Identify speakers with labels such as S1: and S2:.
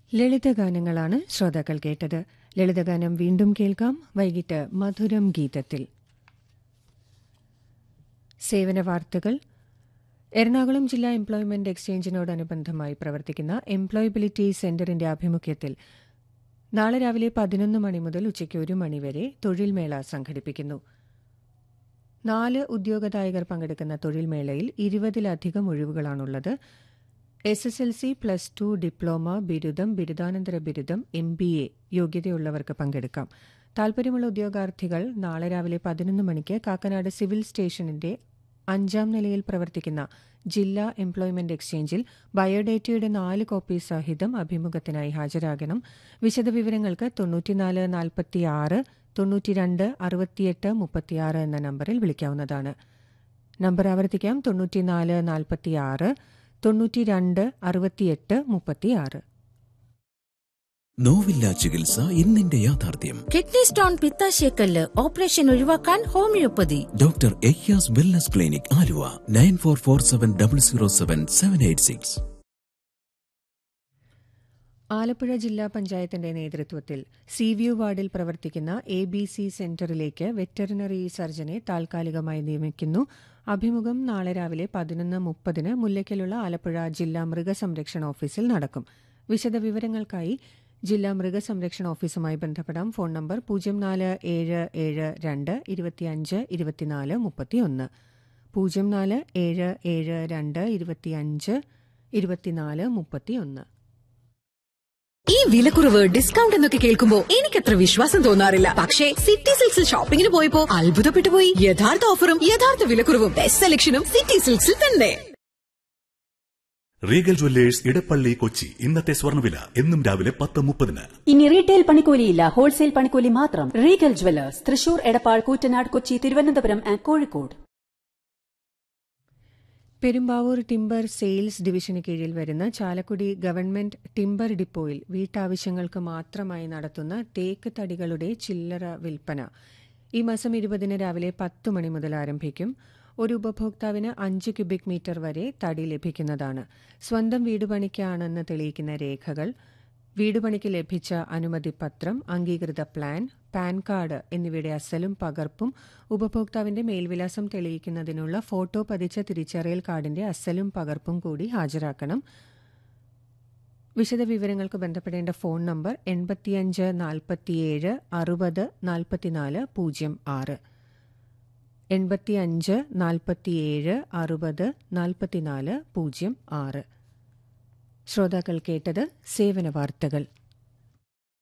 S1: ലളിതഗാനങ്ങളാണ് ശ്രോതാക്കൾ കേട്ടത് ലളിതഗാനം വീണ്ടും കേൾക്കാം വൈകിട്ട് മധുരം ഗീതത്തിൽ സേവന വാർത്തകൾ എറണാകുളം ജില്ലാ എംപ്ലോയ്മെന്റ് എക്സ്ചേഞ്ചിനോടനുബന്ധമായി പ്രവർത്തിക്കുന്ന എംപ്ലോയബിലിറ്റി സെന്ററിന്റെ ആഭിമുഖ്യത്തിൽ നാളെ രാവിലെ പതിനൊന്ന് മണി മുതൽ ഉച്ചയ്ക്ക് ഒരു മണിവരെ തൊഴിൽമേള സംഘടിപ്പിക്കുന്നു നാല് ഉദ്യോഗദായകർ പങ്കെടുക്കുന്ന തൊഴിൽമേളയിൽ ഇരുപതിലധികം ഒഴിവുകളാണുള്ളത് S S L C plus two diploma ബിരുദം ബിരുദാനന്തര ബിരുദം എം ബി എ യോഗ്യതയുള്ളവർക്ക് പങ്കെടുക്കാം താൽപര്യമുള്ള ഉദ്യോഗാർത്ഥികൾ നാളെ രാവിലെ പതിനൊന്ന് മണിക്ക് കാക്കനാട് സിവിൽ സ്റ്റേഷനിന്റെ അഞ്ചാം നിലയിൽ പ്രവർത്തിക്കുന്ന ജില്ലാ എംപ്ലോയ്മെന്റ് എക്സ്ചേഞ്ചിൽ ബയോഡേറ്റയുടെ നാല് കോപ്പി സഹിതം അഭിമുഖത്തിനായി ഹാജരാകണം വിശദവിവരങ്ങൾക്ക് തൊണ്ണൂറ്റിനാല് നാൽപ്പത്തിയാറ് തൊണ്ണൂറ്റിരണ്ട് അറുപത്തിയെട്ട് മുപ്പത്തിയാറ് എന്ന നമ്പറിൽ വിളിക്കാവുന്നതാണ് നമ്പർ ആവർത്തിക്കാം തൊണ്ണൂറ്റിനാല് നാൽപ്പത്തിയാറ് തൊണ്ണൂറ്റിരണ്ട് അറുപത്തിയെട്ട് മുപ്പത്തിയാറ്
S2: നോവില്ല ചികിത്സ ഇന്നിന്റെ യാഥാർത്ഥ്യം
S3: കിഡ്നി സ്റ്റോൺ പിത്താശയക്കല്ല് ഓപ്പറേഷൻ ഒഴിവാക്കാൻ homoeopathy
S2: doctor Ayyas wellness clinic Aluva nine four four seven double zero seven seven eight six
S1: Alappuzha ജില്ലാ പഞ്ചായത്തിന്റെ നേതൃത്വത്തിൽ സീവ്യൂ വാർഡിൽ പ്രവർത്തിക്കുന്ന എ ബി സി സെന്ററിലേക്ക് വെറ്ററിനറി സർജനെ താൽക്കാലികമായി നിയമിക്കുന്നു അഭിമുഖം നാളെ രാവിലെ പതിനൊന്ന് മുപ്പതിന് മുല്ലയ്ക്കലുള്ള ആലപ്പുഴ ജില്ലാ മൃഗസംരക്ഷണ ഓഫീസിൽ നടക്കും വിശദവിവരങ്ങൾക്കായി ജില്ലാ മൃഗസംരക്ഷണ ഓഫീസുമായി ബന്ധപ്പെടാം ഫോൺ നമ്പർ പൂജ്യം നാല് ഏഴ് ഏഴ് രണ്ട് ഇരുപത്തിയഞ്ച് ഇരുപത്തിനാല് മുപ്പത്തിയൊന്ന് പൂജ്യം നാല് ഏഴ് ഏഴ് രണ്ട് ഇരുപത്തിയഞ്ച് ഇരുപത്തിനാല് മുപ്പത്തിയൊന്ന്
S4: ഈ വിലക്കുറവ് ഡിസ്കൗണ്ട് എന്നൊക്കെ കേൾക്കുമ്പോ എനിക്കത്ര വിശ്വാസം തോന്നാറില്ല പക്ഷേ സിറ്റി സിൽക്സിൽ ഷോപ്പിംഗിന് പോയപ്പോ അത്ഭുതപ്പെട്ടു പോയി യഥാർത്ഥ ഓഫറും യഥാർത്ഥ വിലക്കുറവും ബെസ്റ്റ് സെലക്ഷനും സിറ്റി സിൽക്സിൽ തന്നെ
S5: റീഗൽ ജ്വല്ലേഴ്സ് ഇടപ്പള്ളി കൊച്ചി ഇന്നത്തെ സ്വർണ്ണവില എന്നും രാവിലെ പത്ത് മുപ്പതിന്
S6: ഇനി റീറ്റെയിൽ പണിക്കൂലിയില്ല ഹോൾസെയിൽ പണിക്കൂലി മാത്രം Regal Jewellers Thrissur Edappal Koottanad Kochi Thiruvananthapuram and Kozhikode
S1: Perumbavoor timber sales ഡിവിഷന് കീഴിൽ വരുന്ന ചാലക്കുടി ഗവൺമെന്റ് ടിംബർ ഡിപ്പോയിൽ വീട്ടാവശ്യങ്ങൾക്ക് മാത്രമായി നടത്തുന്ന തേക്ക് തടികളുടെ ചില്ലറ വിൽപ്പന ഈ മാസം ഇരുപതിന് രാവിലെ പത്ത് മണി മുതൽ ആരംഭിക്കും ഒരു ഉപഭോക്താവിന് അഞ്ച് ക്യൂബിക് മീറ്റർ വരെ തടി ലഭിക്കുന്നതാണ് സ്വന്തം വീടുപണിക്കാണെന്ന് തെളിയിക്കുന്ന രേഖകൾ വീടുപണിക്ക് ലഭിച്ച അനുമതിപത്രം അംഗീകൃത പ്ലാൻ പാൻ കാർഡ് എന്നിവയുടെ അസലും പകർപ്പും ഉപഭോക്താവിന്റെ മേൽവിലാസം തെളിയിക്കുന്നതിനുള്ള ഫോട്ടോ പതിച്ച തിരിച്ചറിയൽ കാർഡിന്റെ അസലും പകർപ്പും കൂടി ഹാജരാക്കണം വിശദവിവരങ്ങൾക്ക് ബന്ധപ്പെടേണ്ട ഫോൺ നമ്പർ എൺപത്തിയഞ്ച് നാൽപ്പത്തിയേഴ് അറുപത് നാൽപ്പത്തിനാല് പൂജ്യം ആറ് എൺപത്തിയഞ്ച് നാൽപ്പത്തിയേഴ് അറുപത് നാൽപ്പത്തിനാല് പൂജ്യം ആറ് ശ്രോതാക്കൾ കേട്ടത് സേവന വാർത്തകൾ